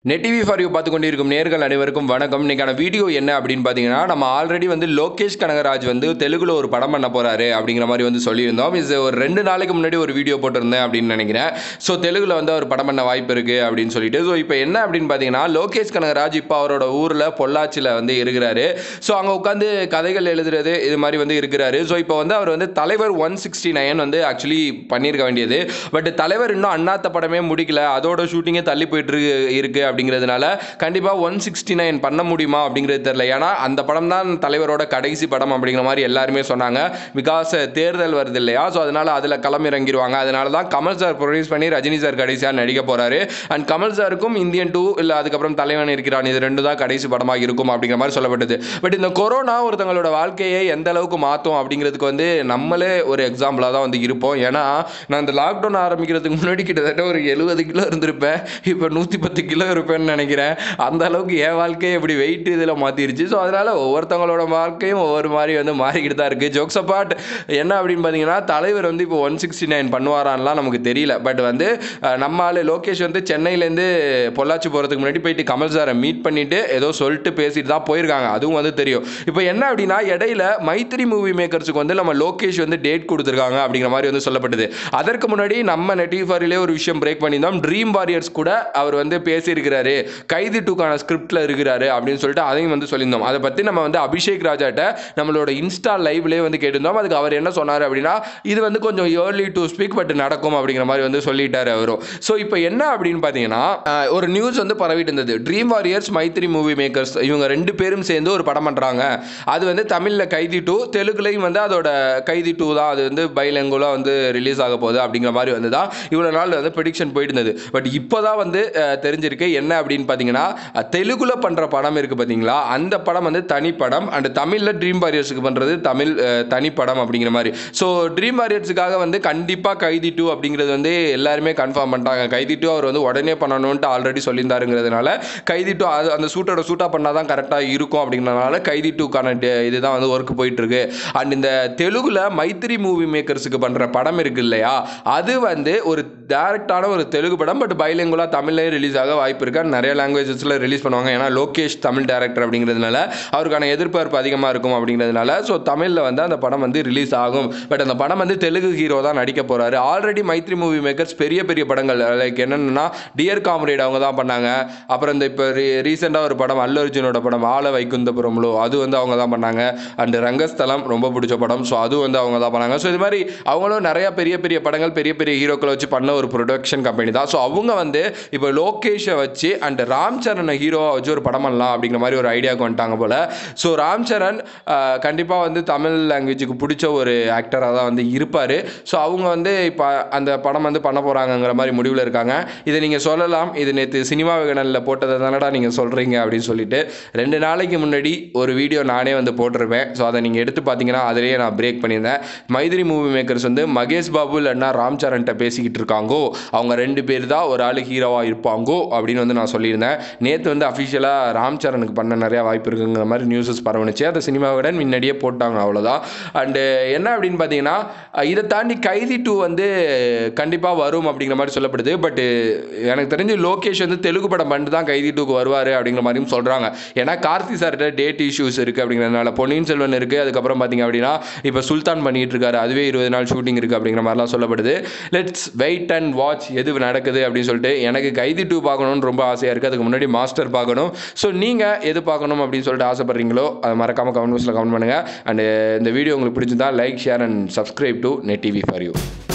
Net TV for you பார்த்து கொண்டிருக்கும் நேர்கள் அனைவருக்கும் வணக்கம் இன்னைக்கான வீடியோ என்ன அப்படின்னு பார்த்தீங்கன்னா நம்ம ஆல்ரெடி வந்து லோகேஷ் கனகராஜ் வந்து தெலுங்குல ஒரு படம் பண்ண போறாரு அப்படிங்கிற மாதிரி வந்து சொல்லியிருந்தோம் இது ஒரு ரெண்டு நாளைக்கு முன்னாடி ஒரு வீடியோ போட்டிருந்தேன் அப்படின்னு நினைக்கிறேன் ஸோ தெலுங்குல வந்து அவர் படம் பண்ண வாய்ப்பு இருக்கு அப்படின்னு சொல்லிட்டு ஸோ இப்போ என்ன அப்படின்னு பார்த்தீங்கன்னா லோகேஷ் கனகராஜ் இப்போ அவரோட ஊரில் பொள்ளாச்சியில் வந்து இருக்கிறாரு ஸோ அங்கே உட்காந்து கதைகள் எழுதுறது இது மாதிரி வந்து இருக்கிறாரு ஸோ இப்போ வந்து அவர் வந்து தலைவர் ஒன் சிக்ஸ்டி நைன் வந்து ஆக்சுவலி பண்ணியிருக்க வேண்டியது பட் தலைவர் இன்னும் அண்ணாத்த படமே முடிக்கல அதோட ஷூட்டிங்கே தள்ளி போயிட்டு இருக்கு இருக்கு அப்படிங்கிறதுனால கண்டிப்பாக ஒன் சிக்ஸ்டி நைன் பண்ண முடியுமா அப்படிங்கிறது தெரியல ஏன்னா அந்த படம் தான் தலைவரோட கடைசி படம் அப்படிங்கிற மாதிரி எல்லாருமே சொன்னாங்க பிகாஸ் தேர்தல் வருது இல்லையா ஸோ அதனால அதில் களமிறங்கிடுவாங்க அதனால தான் கமல் சார் ப்ரொடியூஸ் பண்ணி ரஜினி சார் கடைசியாக நடிக்க போறாரு அண்ட் கமல் சாருக்கும் இந்தியன் டூ இல்லை அதுக்கப்புறம் தலைவன் இருக்கிறான் இது ரெண்டு தான் கடைசி படமாக இருக்கும் அப்படிங்கிற மாதிரி சொல்லப்பட்டது பட் இந்த கொரோனா ஒருத்தங்களோட வாழ்க்கையை எந்த அளவுக்கு மாற்றும் அப்படிங்கிறதுக்கு வந்து நம்மளே ஒரு எக்ஸாம்பிளாக தான் வந்து இருப்போம் ஏன்னா நான் இந்த லாக்டவுன் ஆரம்பிக்கிறதுக்கு முன்னாடி கிட்டத்தட்ட ஒரு எழுபது கிலோ இருந்திருப்பேன் இப்போ நூற்றி பத்து கிலோ இருப்பேன்னு நினைக்கிறேன் அந்த அளவுக்கு என் வாழ்க்கையை இப்படி வெயிட் இதில் மாற்றிருச்சு ஸோ அதனால் ஒவ்வொருத்தவங்களோட வாழ்க்கையும் ஒவ்வொரு மாதிரி வந்து மாறிக்கிட்டு தான் இருக்குது ஜோக்ஸ் அப்பார்ட் என்ன அப்படின்னு பார்த்தீங்கன்னா தலைவர் வந்து இப்போ ஒன் சிக்ஸ்டி நைன் பண்ணுவாரான்லாம் நமக்கு தெரியல பட் வந்து அஹ், நம்ம ஆளு லோகேஷ் வந்து சென்னையிலேருந்து பொள்ளாச்சி போகிறதுக்கு முன்னாடி போயிட்டு கமல் சாரை மீட் பண்ணிட்டு ஏதோ சொல்லிட்டு பேசிட்டு தான் போயிருக்காங்க அதுவும் வந்து தெரியும் இப்போ என்ன அப்படின்னா இடையில மைத்திரி மூவி மேக்கர்ஸுக்கு வந்து நம்ம லோகேஷ் வந்து டேட் கொடுத்துருக்காங்க அப்படிங்கிற மாதிரி வந்து சொல்லப்பட்டது அதற்கு முன்னாடி நம்ம நெட்டிஃபாரிலே ஒரு விஷயம் பிரேக் பண்ணியிருந்தோம் ட்ரீம் வாரியர்ஸ் கூட அவர் வந்து பேசியிருக்கிறாரு கைதி டூக்கான ஸ்கிரிப்டில் இருக்கிறாரு அப்படின்னு சொல்லிட்டு அதையும் வந்து சொல்லியிருந்தோம் அதை பற்றி நம்ம வந்து அபிஷேக் ராஜாட்ட நம்மளோட இன்ஸ்டா லைவ்லேயே வந்து கேட்டிருந்தோம் அதுக்கு அவர் என்ன சொன்னார் அப்படின்னா இது வந்து கொஞ்சம் ஏர்லி டு ஸ்பீக் பட் நடக்கும் அப்படிங்கிற மாதிரி வந்து சொல்லிட்டாரு அவரும் ஸோ இப்போ என்ன அப்படின்னு பார்த்தீங்கன்னா அஹ், ஒரு நியூஸ் வந்து பரவிட்டு இருந்தது dream warriors Mythri movie makers இவங்க ரெண்டு பேரும் சேர்ந்து ஒரு படம் பண்ணுறாங்க அது வந்து தமிழில் கைதி டூ தெலுங்குலையும் வந்து அதோட கைதி டூ தான் அது வந்து பைலங்குலாக வந்து ரிலீஸ் ஆக போகுது அப்படிங்கிற மாதிரி வந்து தான் இவ்வளோ நாள் வந்து ப்ரெடிக்ஷன் போயிட்டு இருந்தது பட் இப்போ தான் வந்து அஹ், தெரிஞ்சிருக்கு என்ன அப்படின்னு பார்த்தீங்கன்னா அஹ், தெலுங்குல பண்ணுற படம் இருக்குது பார்த்தீங்களா அந்த படம் வந்து தனிப்படம் அண்ட் தமிழில் ட்ரீம் வாரியர்ஸுக்கு பண்ணுறது தமிழ் அஹ், தனிப்படம் அப்படிங்கிற மாதிரி ஸோ ட்ரீம் வாரியர்ஸுக்காக வந்து கண்டிப்பாக கைதி டூ அப்படிங்கிறது வந்து எல்லாருமே கன்ஃபார்ம் பண்ணிட்டாங்க கைதி டூ அவர் வந்து உடனே பண்ணணும்ட்டு ஆல்ரெடி சொல்லியிருந்தாருங்கிறதுனால கைதி டூ அது அந்த சூட்டோட சூட்டாக பண்ணால் தான் கரெக்டாக இருக்கும் அப்படிங்கிறதுனால கைதி டூக்கான இதுதான் வந்து ஒர்க் போயிட்டு இருக்கு அண்ட் இந்த தெலுங்குல மைத்திரி மூவி மேக்கர்ஸுக்கு பண்ணுற படம் இருக்கு இல்லையா அது வந்து ஒரு டேரக்டான ஒரு தெலுங்கு படம் பட் பைலிங்குலாக தமிழ்லேயே ரிலீஸ் ஆக வாய்ப்பு இருக்கு And நிறைய லாங்குவேஜஸில் ரிலீஸ் பண்ணுவாங்க ஏன்னா லோகேஷ் தமிழ் டேரக்டர் அப்படிங்கிறதுனால அவருக்கான எதிர்பார்ப்பு அதிகமாக இருக்கும் அப்படிங்கிறதுனால ஸோ தமிழில் வந்து அந்த படம் வந்து ரிலீஸ் ஆகும் பட் அந்த படம் வந்து தெலுங்கு ஹீரோ தான் நடிக்க போறாரு ஆல்ரெடி மைத்ரி மூவி மேக்கர்ஸ் பெரிய பெரிய படங்கள் லைக் என்னென்னா டியர் காம்ரேட் அவங்க தான் பண்ணாங்க அப்புறம் இந்த இப்போ ரீசெண்டாக ஒரு படம் அல்லு அர்ஜுனோட படம் ஆல வைகுந்தபுரம்லோ அது வந்து அவங்க தான் பண்ணாங்க அண்ட் ரங்கஸ்தலம் ரொம்ப பிடிச்ச படம் ஸோ அது வந்து அவங்க தான் பண்ணாங்க ஸோ இது மாதிரி அவங்களும் நிறைய பெரிய பெரிய படங்கள் பெரிய பெரிய ஹீரோக்களை வச்சு பண்ண ஒரு ப்ரொடக்ஷன் கம்பெனி தான் ஸோ அவங்க வந்து இப்போ லோகேஷை வச்சு அண்ட் ராம் சரணை ஹீரோவை வச்சு ஒரு படம் பண்ணலாம் அப்படிங்கிற மாதிரி ஒரு ஐடியாவுக்கு வந்துட்டாங்க போல ஸோ ராம் சரண் கண்டிப்பாக வந்து தமிழ் லாங்குவேஜுக்கு பிடிச்ச ஒரு ஆக்டராக தான் வந்து இருப்பார் ஸோ அவங்க வந்து இப்போ அந்த படம் வந்து பண்ண போகிறாங்கங்கிற மாதிரி முடிவில் இருக்காங்க இதை நீங்கள் சொல்லலாம் இது நேற்று சினிமா விகடனில் போட்டதை தானடா நீங்கள் சொல்கிறீங்க அப்படின்னு சொல்லிட்டு ரெண்டு நாளைக்கு முன்னாடி ஒரு வீடியோ நானே வந்து போட்டிருப்பேன் ஸோ அதை நீங்கள் எடுத்து பார்த்தீங்கன்னா அதிலேயே நான் பிரேக் பண்ணியிருந்தேன் மைதிரி மூவி மேக்கர்ஸ் வந்து மகேஷ் பாபு இல்லைன்னா ராம் சரண்கிட்ட பேசிக்கிட்டு இருக்காங்கோ அவங்க ரெண்டு பேர் தான் ஒரு ஆள் ஹீரோவாக இருப்பாங்கோ அப்படின்னு வந்து நான் சொல்லியிருந்தேன் நேற்று வந்து அஃபிஷியலாக ராம் சரணுக்கு பண்ண நிறையா வாய்ப்பு இருக்குங்கிற மாதிரி நியூஸஸ் பரவணுச்சு அதை சினிமாவுடன் முன்னாடியே போட்டாங்க அவ்வளோதான் அண்டு என்ன அப்படின்னு பார்த்தீங்கன்னா அஹ் இதை தாண்டி கைதி டூ வந்து கண்டிப்பாக வரும் அப்படிங்கிற மாதிரி சொல்லப்படுது பட் எனக்கு தெரிஞ்சு லோகேஷ் வந்து தெலுங்கு படம் பண்ணிட்டு தான் கைதி டூக்கு வருவார் அப்படிங்கிற மாதிரியும் சொல்கிறாங்க ஏன்னா கார்த்தி சார்கிட்ட டேட் இஷ்யூஸ் இருக்குது அப்படிங்கிறதுனால பொன்னியின் செல்வன் இருக்குது அதுக்கப்புறம் பார்த்தீங்க அப்படின்னா இப்போ சுல்தான் பண்ணிட்டு இருக்காரு அதுவே இருபது நாள் ஷூட்டிங் இருக்குது அப்படிங்கிற மாதிரிலாம் சொல்லப்படுது லெட்ஸ் வெயிட் அண்ட் வாட்ச் எது நடக்குது அப்படின்னு சொல்லிட்டு எனக்கு கைதி டூ பார்க்கணும்னு ரொம்ப ஆசையாக இருக்குது அதுக்கு முன்னாடி மாஸ்டர் பார்க்கணும் ஸோ நீங்கள் எது பார்க்கணும் அப்படின்னு சொல்லிட்டு ஆசைப்படுறீங்களோ அதை மறக்காமல் கமெண்ட் பாக்ஸில் கமெண்ட் பண்ணுங்கள் அண்ட் இந்த வீடியோ உங்களுக்கு பிடிச்சிருந்தா like share and subscribe to net TV for you